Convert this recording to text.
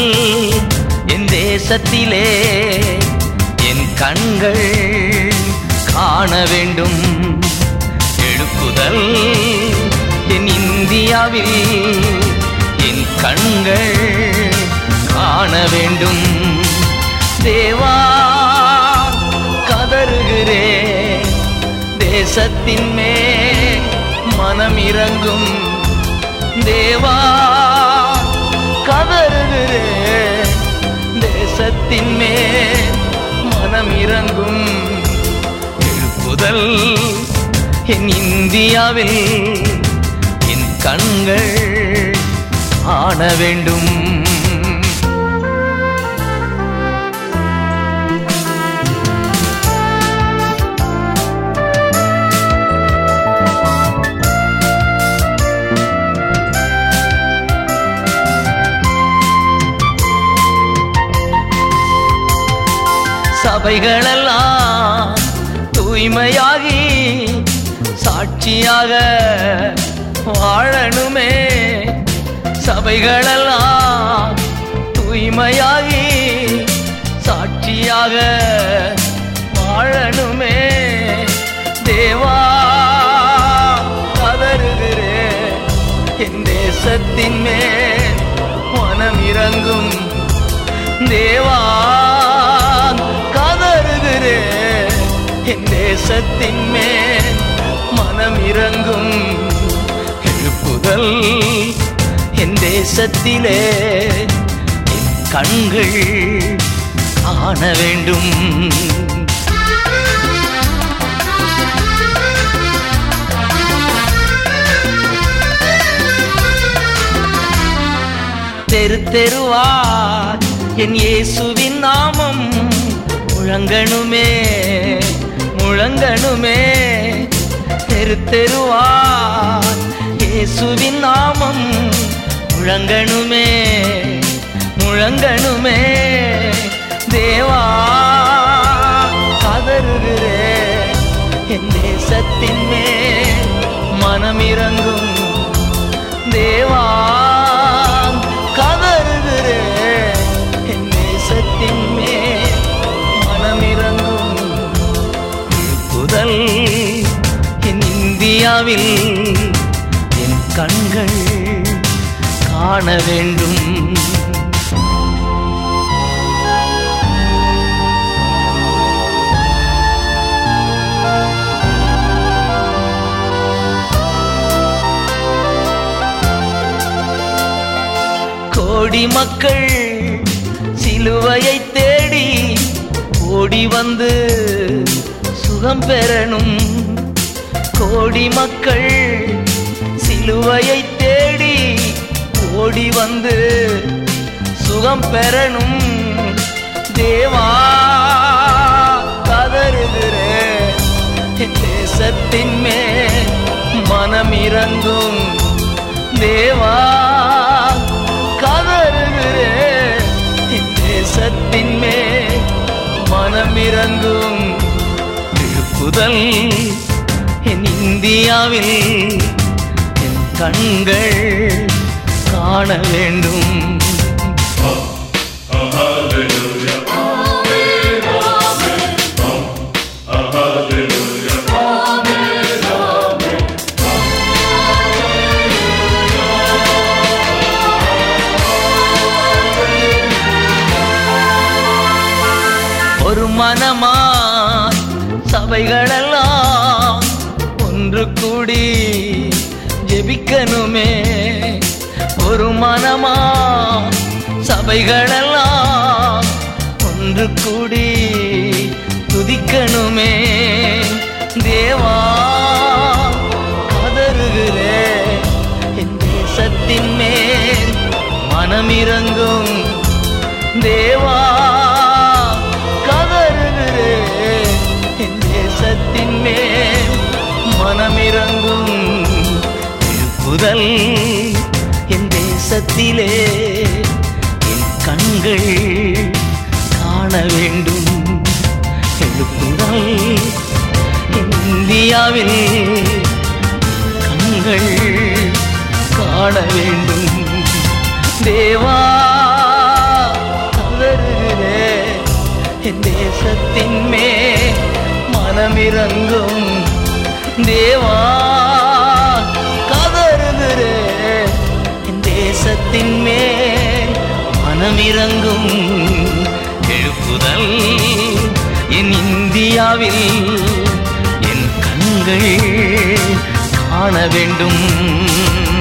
என் தேசத்திலே என் கண்கள் காண வேண்டும் எழுப்புதல் என் இந்தியாவில் என் கண்கள் காண வேண்டும் தேவா கதறுகிறேன் தேசத்தின் மேல் மனம் இறங்கும் தேவா கதறுகிறேன் தேசத்தின் மேல் மனம் இறங்கும் எழுப்புதல் என் இந்தியாவில் என் கண்கள் ஆன வேண்டும் சபைகளெல்லாம் தூய்மையாகி சாட்சியாக வாழணுமே சபைகளெல்லாம் தூய்மையாகி சாட்சியாக வாழணுமே தேவா கதறுகிறே என் தேசத்தின் மேல் மனம் இறங்கும் தேவா கதறுகிறே என் தேசத்தின் மேல் மனம் இறங்கும் எழுப்புதல் என் தேசத்திலே என் கண்கள் ஆன வேண்டும் தெரு தெருவா என் இயேசுவின் நாமம் முழங்கணுமே முழங்கணுமே தெரு தெருவா இயேசுவின் நாமம் முழங்கணுமே முழங்கணுமே தேவா கதறுகிறே என் தேசத்தின் மேல் மனம் இறங்கும் தேவா கதறுகிறே என் தேசத்தின் மேல் மனம் இறங்கும் புதல் என் இந்தியாவில் என் கண்கள் காண வேண்டும் கோடி மக்கள் சிலுவையை தேடி ஓடி வந்து சுகம் பெறணும் கோடி மக்கள் சிலுவையை தேடி ஓடி வந்து சுகம் பெறணும் தேவா கதறுகிறே என் தேசத்தின் மேல் மனம் இறங்கும் தேவா கதறுகிறே என் தேசத்தின் மேல் மனம் இறங்கும் எழுப்புதல் என் இந்தியாவில் என் கண்கள் காண வேண்டும் ஒரு மனமாய் சபைகளெல்லாம் ஒன்று கூடி ஜெபிக்கணுமே ஒரு மனமா சபைகளெல்லாம் ஒன்று கூடி துதிக்கணுமே தேவா கதறுகிறே என் தேசத்தின் மேல் மனமிறங்கும் தேவா கதறுகிறே என் தேசத்தின் மேல் மனமிறங்கும் எழுப்புதல் என் தேசத்திலே என் கண்கள் காண வேண்டும் எழுப்புதல் என் இந்தியாவில் கண்கள் காண வேண்டும் தேவா மனமிறங்கும் தேவா கதறுகிறேன் என் தேசத்தின் மேல் மனமிறங்கும் எழுப்புதல் என் இந்தியாவில் என் கண்கள் காண வேண்டும்